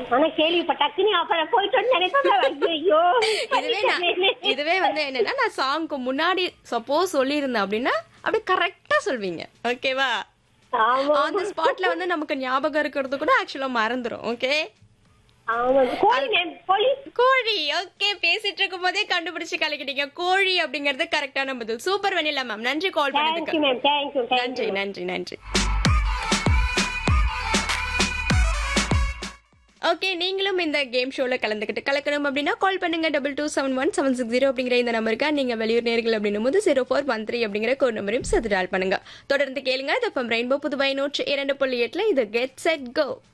ஆனா கேள்விப்பட்ட டக்குனு அப்புறம் போயிட்டோன்னு நினைப்பேன் ஐயோ இதுவே நான் இதுவே வந்து என்னன்னா நான் சாங்க்கு முன்னாடி சப்போஸ் சொல்லியிருந்தேன் அப்படின்னா அப்படியே கரெக்டா சொல்வீங்க ஓகேவா ஆமா அந்த ஸ்பாட்ல வந்து நமக்கு ஞாபகம் இருக்கிறது கூட ஆக்சுவலா மறந்துரும் ஓகே ஆமா கோழி மேம் கோழி கோழி ஓகே பேசிட்டு இருக்கும் போதே கண்டுபிடிச்சு கலக்கிட்டீங்க கோழி அப்படிங்கறது கரெக்டான பதில் சூப்பர் வெண்ணிலா மேம் நன்றி கால் பண்ணதுக்கு தேங்க்யூ மேம் தேங்க்யூ நன்றி நன்றி நன்றி ஓகே நீங்களும் இந்த கேம் ஷோல கலந்துக்கிட்டு கலக்கணும் அப்படின்னா கால் பண்ணுங்க double two seven one seven six zero அப்படிங்கிற இந்த நம்பருக்கு நீங்க வெளியூர் நேர்கள் அப்படின்னும் போது ஜீரோ ஃபோர் ஒன் த்ரீ அப்படிங்கிற கோட் நம்பரையும் சேர்த்து டால் பண்ணுங்க தொடர்ந்து கேளுங்க இது ரெயின்போ புதுவை நூற்று இரண்டு புள்ளி எட்டுல இது கெட் செட் கோ